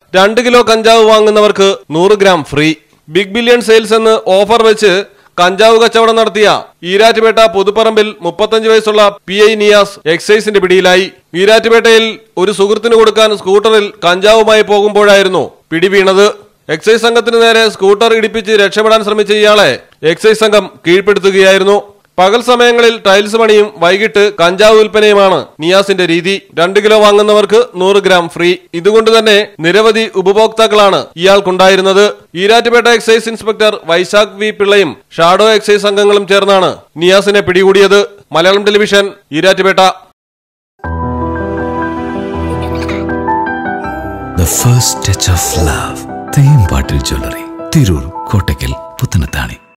രണ്ട് കിലോ കഞ്ചാവ് വാങ്ങുന്നവർക്ക് നൂറ് gram free big billion sales എന്ന് ഓഫർ വെച്ച് കഞ്ചാവ് കച്ചവടം നടത്തിയ ഈരാറ്റുപേട്ട പുതുപ്പറമ്പിൽ മുപ്പത്തഞ്ച് വയസ്സുള്ള പി ഐ നിയാസ് എക്സൈസിന്റെ പിടിയിലായി ഈരാറ്റുപേട്ടയിൽ ഒരു സുഹൃത്തിന് കൊടുക്കാൻ സ്കൂട്ടറിൽ കഞ്ചാവുമായി പോകുമ്പോഴായിരുന്നു പിടി വീണത് എക്സൈസ് സംഘത്തിന് നേരെ സ്കൂട്ടർ ഇടിപ്പിച്ച് രക്ഷപ്പെടാൻ ശ്രമിച്ച ഇയാളെ എക്സൈസ് സംഘം കീഴ്പ്പെടുത്തുകയായിരുന്നു പകൽ സമയങ്ങളിൽ ടൈൽസ് പണിയും വൈകിട്ട് കഞ്ചാവ് വിൽപ്പനയുമാണ് നിയാസിന്റെ രീതി രണ്ട് കിലോ വാങ്ങുന്നവർക്ക് നൂറ് ഗ്രാം ഫ്രീ ഇതുകൊണ്ട് തന്നെ നിരവധി ഉപഭോക്താക്കളാണ് ഇയാൾക്കുണ്ടായിരുന്നത് Erattupetta excise inspector Vaishakh V പിള്ളയും ഷാഡോ എക്സൈസ് സംഘങ്ങളും ചേർന്നാണ് നിയാസിനെ പിടികൂടിയത് Malayalam television Erattupetta The first touch of love. Thembattil jewellery Tirur Kottakkal Puthanathani